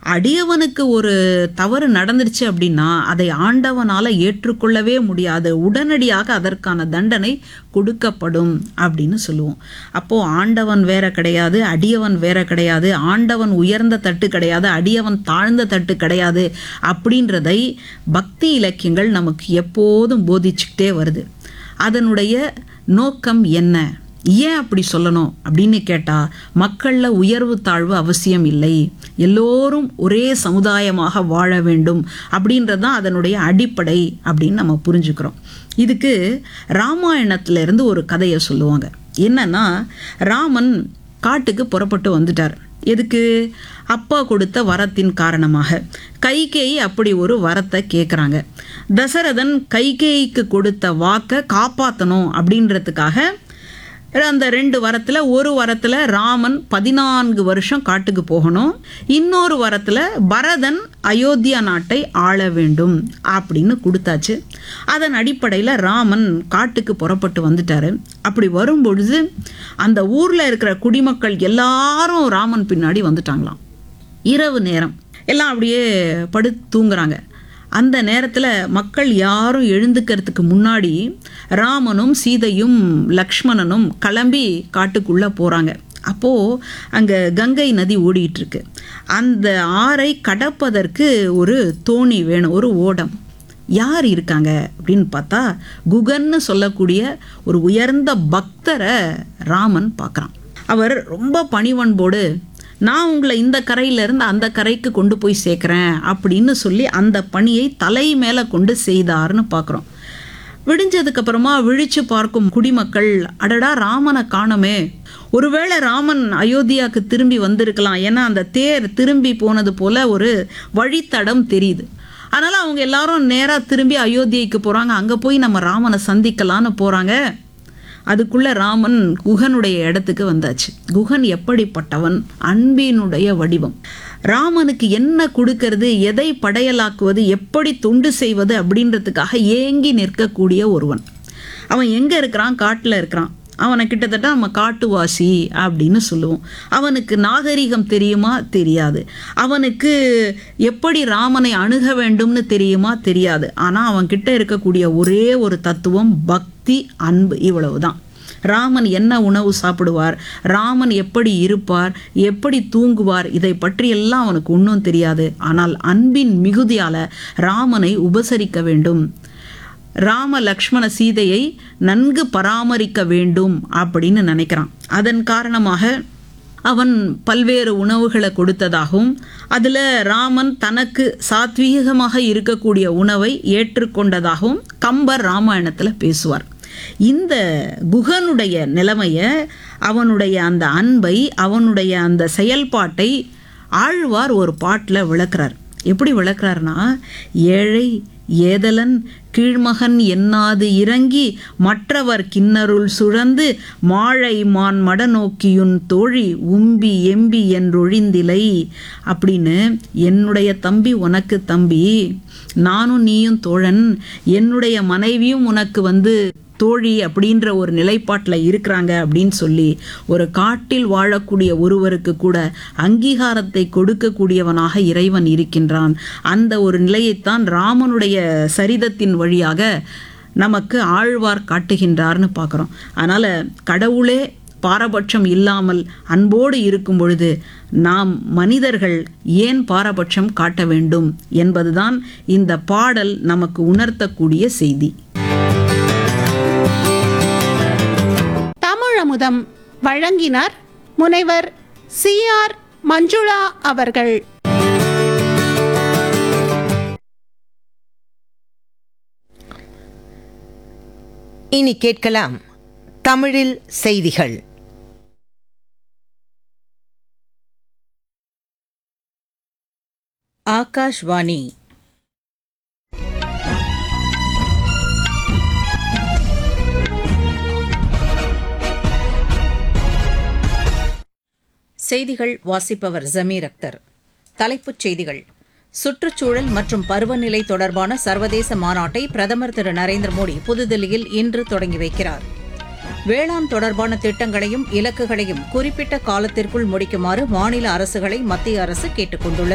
அடியவனுக்கு ஒரு தவறு நடந்துருச்சு அப்படின்னா அதை ஆண்டவனால் ஏற்றுக்கொள்ளவே முடியாது உடனடியாக அதற்கான தண்டனை கொடுக்கப்படும் அப்படின்னு சொல்லுவோம் அப்போது ஆண்டவன் வேற கிடையாது அடியவன் வேற கிடையாது ஆண்டவன் உயர்ந்த தட்டு கிடையாது அடியவன் தாழ்ந்த தட்டு கிடையாது அப்படின்றதை பக்தி இலக்கியங்கள் நமக்கு எப்போதும் போதிச்சுக்கிட்டே வருது அதனுடைய நோக்கம் என்ன ஏன் அப்படி சொல்லணும் அப்படின்னு கேட்டால் மக்களில் உயர்வு தாழ்வு அவசியம் இல்லை எல்லோரும் ஒரே சமுதாயமாக வாழ வேண்டும் அப்படின்றது தான் அதனுடைய அடிப்படை அப்படின்னு நம்ம புரிஞ்சுக்கிறோம் இதுக்கு ராமாயணத்திலிருந்து ஒரு கதையை சொல்லுவாங்க என்னன்னா ராமன் காட்டுக்கு புறப்பட்டு வந்துட்டார் எதுக்கு அப்பா கொடுத்த வரத்தின் காரணமாக கைகேயி அப்படி ஒரு வரத்தை கேட்குறாங்க தசரதன் கைகேயிக்கு கொடுத்த வாக்கை காப்பாற்றணும் அப்படின்றதுக்காக அந்த ரெண்டு வரத்தில் ஒரு வரத்தில் ராமன் பதினான்கு வருஷம் காட்டுக்கு போகணும் இன்னொரு வரத்தில் பரதன் அயோத்தியா நாட்டை ஆள வேண்டும் அப்படின்னு கொடுத்தாச்சு அதன் அடிப்படையில் ராமன் காட்டுக்கு புறப்பட்டு வந்துட்டாரு அப்படி வரும்பொழுது அந்த ஊரில் இருக்கிற குடிமக்கள் எல்லாரும் ராமன் பின்னாடி வந்துட்டாங்களாம் இரவு நேரம் எல்லாம் அப்படியே படுத்து தூங்குறாங்க அந்த நேரத்தில் மக்கள் யாரும் எழுந்துக்கிறதுக்கு முன்னாடி ராமனும் சீதையும் லக்ஷ்மணனும் கிளம்பி காட்டுக்குள்ளே போகிறாங்க அப்போது அங்கே கங்கை நதி ஓடிட்டு இருக்கு அந்த ஆறை கடப்பதற்கு ஒரு தோணி வேணும் ஒரு ஓடம் யார் இருக்காங்க அப்படின்னு பார்த்தா குகன்னு சொல்லக்கூடிய ஒரு உயர்ந்த பக்தரை ராமன் பார்க்குறான் அவர் ரொம்ப பணிவன்போடு நான் உங்களை இந்த கரையிலேருந்து அந்த கரைக்கு கொண்டு போய் சேர்க்குறேன் அப்படின்னு சொல்லி அந்த பணியை தலை மேலே கொண்டு செய்தார்னு பார்க்குறோம் விடிஞ்சதுக்கப்புறமா விழிச்சு பார்க்கும் குடிமக்கள் அடடா ராமனை காணோமே ஒருவேளை ராமன் அயோத்தியாவுக்கு திரும்பி வந்திருக்கலாம் ஏன்னா அந்த தேர் திரும்பி போனது போல ஒரு வழித்தடம் தெரியுது அதனால் அவங்க எல்லாரும் நேராக திரும்பி அயோத்தியைக்கு போகிறாங்க அங்கே போய் நம்ம ராமனை சந்திக்கலான்னு போகிறாங்க அதுக்குள்ள ராமன் குகனுடைய இடத்துக்கு வந்தாச்சு குகன் எப்படிப்பட்டவன் அன்பினுடைய வடிவம் ராமனுக்கு என்ன கொடுக்கறது எதை படையலாக்குவது எப்படி தொண்டு செய்வது அப்படின்றதுக்காக ஏங்கி நிற்கக்கூடிய ஒருவன் அவன் எங்கே இருக்கிறான் காட்டில் இருக்கிறான் அவனை கிட்டத்தட்ட நம்ம காட்டுவாசி அப்படின்னு சொல்லுவோம் அவனுக்கு நாகரிகம் தெரியுமா தெரியாது அவனுக்கு எப்படி ராமனை அணுக வேண்டும்னு தெரியுமா தெரியாது ஆனால் அவன்கிட்ட இருக்கக்கூடிய ஒரே ஒரு தத்துவம் பக்தி அன்பு இவ்வளவுதான் ராமன் என்ன உணவு சாப்பிடுவார் ராமன் எப்படி இருப்பார் எப்படி தூங்குவார் இதை பற்றியெல்லாம் அவனுக்கு ஒன்றும் தெரியாது ஆனால் அன்பின் மிகுதியால் ராமனை உபசரிக்க வேண்டும் ராம லக்ஷ்மண சீதையை நன்கு பராமரிக்க வேண்டும் அப்படின்னு நினைக்கிறான் அதன் காரணமாக அவன் பல்வேறு உணவுகளை கொடுத்ததாகவும் அதில் ராமன் தனக்கு சாத்வீகமாக இருக்கக்கூடிய உணவை ஏற்றுக்கொண்டதாகவும் கம்பர் ராமாயணத்தில் பேசுவார் இந்த குகனுடைய நிலைமையை அவனுடைய அந்த அன்பை அவனுடைய அந்த செயல்பாட்டை ஆழ்வார் ஒரு பாட்டில் விளக்குறார் எப்படி விளக்குறாருனா ஏழை ஏதலன் கீழ்மகன் என்னாது இறங்கி மற்றவர் கிண்ணருள் சுழந்து மாழை மான் மடநோக்கியுன் தோழி உம்பி எம்பி என்றொழிந்திலை அப்படின்னு என்னுடைய தம்பி உனக்கு தம்பி நானும் நீயும் தோழன் என்னுடைய மனைவியும் உனக்கு வந்து தோழி அப்படின்ற ஒரு நிலைப்பாட்டில் இருக்கிறாங்க அப்படின்னு சொல்லி ஒரு காட்டில் வாழக்கூடிய ஒருவருக்கு கூட அங்கீகாரத்தை கொடுக்கக்கூடியவனாக இறைவன் இருக்கின்றான் அந்த ஒரு நிலையைத்தான் ராமனுடைய சரிதத்தின் வழியாக நமக்கு ஆழ்வார் காட்டுகின்றார்னு பார்க்குறோம் அதனால் கடவுளே பாரபட்சம் இல்லாமல் அன்போடு இருக்கும் பொழுது நாம் மனிதர்கள் ஏன் பாரபட்சம் காட்ட வேண்டும் என்பதுதான் இந்த பாடல் நமக்கு உணர்த்தக்கூடிய செய்தி தமிழமுதம் வழங்கினார் முனைவர் சி ஆர் மஞ்சுளா அவர்கள் இனி கேட்கலாம் தமிழில் செய்திகள் ஆகாஷ்வாணி செய்திகள் வாசிப்பவர் ஜமீர் அக்தர் தலைப்புச் செய்திகள் சுற்றுச்சூழல் மற்றும் பருவநிலை தொடர்பான சர்வதேச மாநாட்டை பிரதமர் திரு நரேந்திர மோடி புதுதில்லியில் இன்று தொடங்கி வைக்கிறார் வேளாண் தொடர்பான திட்டங்களையும் இலக்குகளையும் குறிப்பிட்ட காலத்திற்குள் முடிக்குமாறு மாநில அரசுகளை மத்திய அரசு கேட்டுக் கொண்டுள்ளது